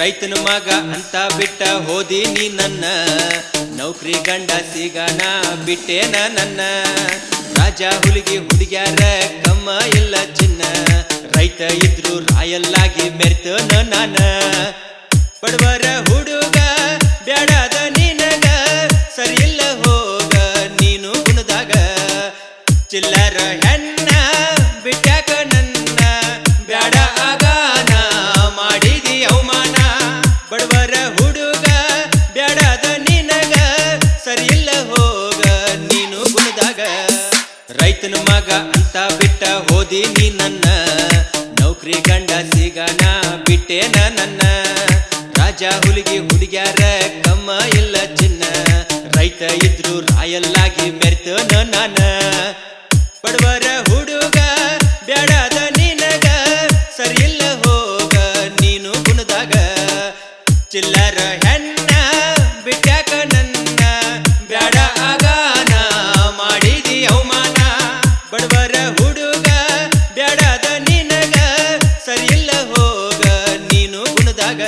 ರೈತನ ಮಗ ಅಂತ ಬಿಟ್ಟ ಹೋದಿ ನೀ ನನ್ನ ನೌಕರಿ ಗಂಡ ಸಿಗನ ಬಿಟ್ಟೇನ ನನ್ನ ರಾಜ ಹುಲಿಗಿ ಹುಡುಗ್ಯಾರ ಕಮ್ಮ ಇಲ್ಲ ಚಿನ್ನ ರೈತ ಇದ್ರು ರಾಯಲ್ಲಾಗಿ ಮೆರ್ತನ ನಾನ ಬಡವರ ಹುಡುಗ ಬ್ಯಾಡದ ನಿನಗ ಸರಿಯಿಲ್ಲ ಹೋಗ ನೀನು ಗುಣದಾಗ ಚಿಲ್ಲರ ಹೆಣ್ಣ ಬಿಟ್ಟಾಕ ನನ್ನ ಬ್ಯಾಡ ಆಗಾನ ಮಾಡಿದಿ ಅವಮಾನ ಬಡವರ ಹುಡುಗ ಬ್ಯಾಡದ ನಿನಗ ಸರಿಯಿಲ್ಲ ಹೋಗ ನೀನು ಗುಣದಾಗ ರೈತನ ಮಗ ಅಂತ ಬಿಟ್ಟ ಹೋದಿ ನೀ ನನ್ನ ನೌಕರಿ ಗಂಡ ಸಿಗನ ಬಿಟ್ಟೇನ ನನ್ನ ರಾಜ ಹುಲಿಗಿ ಹುಡುಗ್ಯಾರ ಕಮ್ಮ ಇಲ್ಲ ಚಿನ್ನ ರೈತ ಇದ್ರು ರಾಯಲ್ಲಾಗಿ ಮೆರ್ತನ ನಾನ ಬಡವರ ಹುಡುಗ ಬ್ಯಾಡದ ನಿನಗ ಸರಿಯಿಲ್ಲ ಹೋಗ ನೀನು ಗುಣದಾಗ ಚಿಲ್ಲರ ಹೆಣ್ಣ ಬಿಟ್ಟಾಕ ನನ್ನ ಬ್ಯಾಡ ಆಗಾನ ಮಾಡಿದಿ ಅವಮಾನ ಬಡವರ ಹುಡುಗ ಬ್ಯಾಡದ ನಿನಗ ಸರಿಯಿಲ್ಲ ಹೋಗ ನೀನು ಗುಣದಾಗ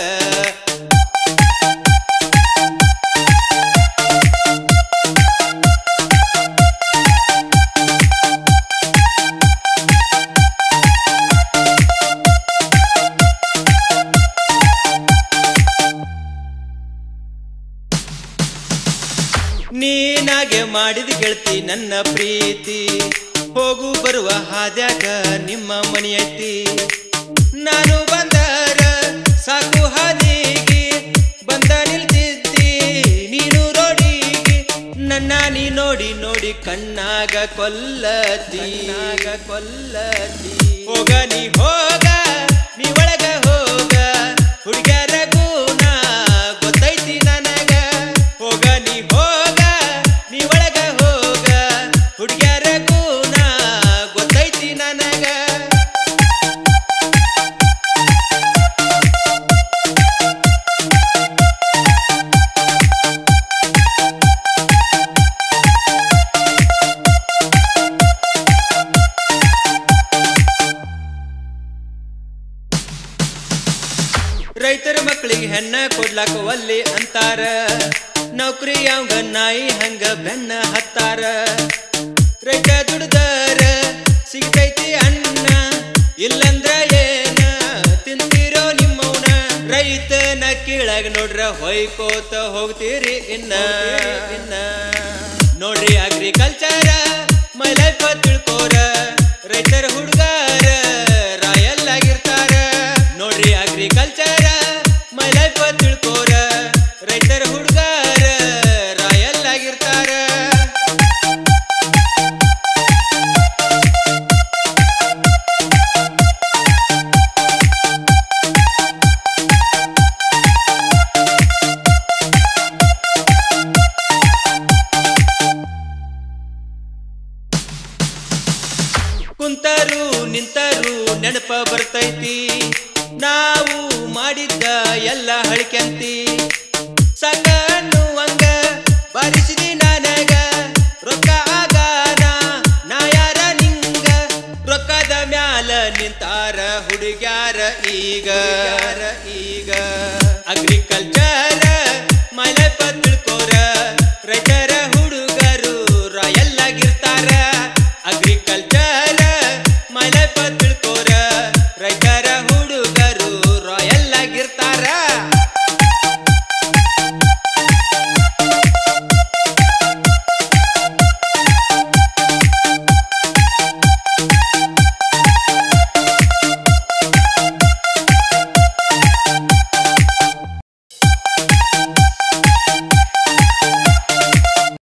ನೀನಾಗೆ ಮಾಡಿದ ಗೆಳತಿ ನನ್ನ ಪ್ರೀತಿ ಹೋಗು ಬರುವ ಹಾದ್ಯಾಗ ನಿಮ್ಮ ಮನಿ ಐತಿ ನಾನು ಬಂದರ ಸಾಕು ಹಾದಿಗೆ ಬಂದ ನಿಲ್ತಿದ್ದಿ ನೀನು ರೋಡಿಗೆ ನನ್ನ ನೀ ನೋಡಿ ನೋಡಿ ಕಣ್ಣಾಗ ಕೊಲ್ಲತಿ ಕೊಲ್ಲತಿ ಹೋಗ ನೀ ಹೋಗ ನೀ ಒಳಗ ಹೋಗ ಹುಡುಗ್ಯಾರ ಗುಣ ಗೊತ್ತೈತಿ ನನಗ ಹೋಗ ನೀ ಹೋಗ ನೀ ಒಳಗ ಹೋಗ ಹುಡುಗ್ಯಾರ ಗುಣ ಗೊತ್ತೈತಿ ನನಗ ರೈತರ ಮಕ್ಕಳಿಗೆ ಹೆಣ್ಣ ಕೊಡ್ಲಾಕ ಒಲ್ಲಿ ಅಂತಾರ ನೌಕರಿ ಅವಂಗ ನಾಯಿ ಹಂಗ ಬೆನ್ನ ಹತ್ತಾರ ರೈತ ದುಡ್ದಾರ ಸಿಗ್ತೈತಿ ಅನ್ನ ಇಲ್ಲಂದ್ರ ಏನ ತಿಂತೀರೋ ನಿಮ್ಮವನ ರೈತನ ಕೀಳಾಗ ನೋಡ್ರ ಹೊಯ್ಕೋತ ಹೋಗ್ತೀರಿ ಇನ್ನ ಇನ್ನ ನೋಡ್ರಿ ಅಗ್ರಿಕಲ್ಚರ ಮೈ ಲೈಫ್ ತಿಳ್ಕೋರ ರೈತರ ಹುಡುಗಾರ ರಾಯಲ್ ಆಗಿರ್ತಾರ ನೋಡ್ರಿ ಅಗ್ರಿಕಲ್ಚರ ಮೈ ಲೈಫ್ ತಿಳ್ಕೋರ ರೈತರ ಹುಡುಗಾರ ರಾಯಲ್ ಆಗಿರ್ತಾರ ಕುಂತರು ನಿಂತರು ನೆನಪ ಬರ್ತೈತಿ ನಾವು ಮಾಡಿದ್ದ ಎಲ್ಲ ಹಳಿಕೆಂತಿ ಸಾಕ ಅನ್ನುವಂಗ ಬಾರಿಸಿದಿ ನನಗ ರೊಕ್ಕ ಆಗಾನ ನಾ ಯಾರ ನಿಂಗ ರೊಕ್ಕದ ಮ್ಯಾಲ ನಿಂತಾರ ಹುಡುಗ್ಯಾರ ಈಗ ಈಗ ಅಗ್ರಿಕಲ್ಚರ್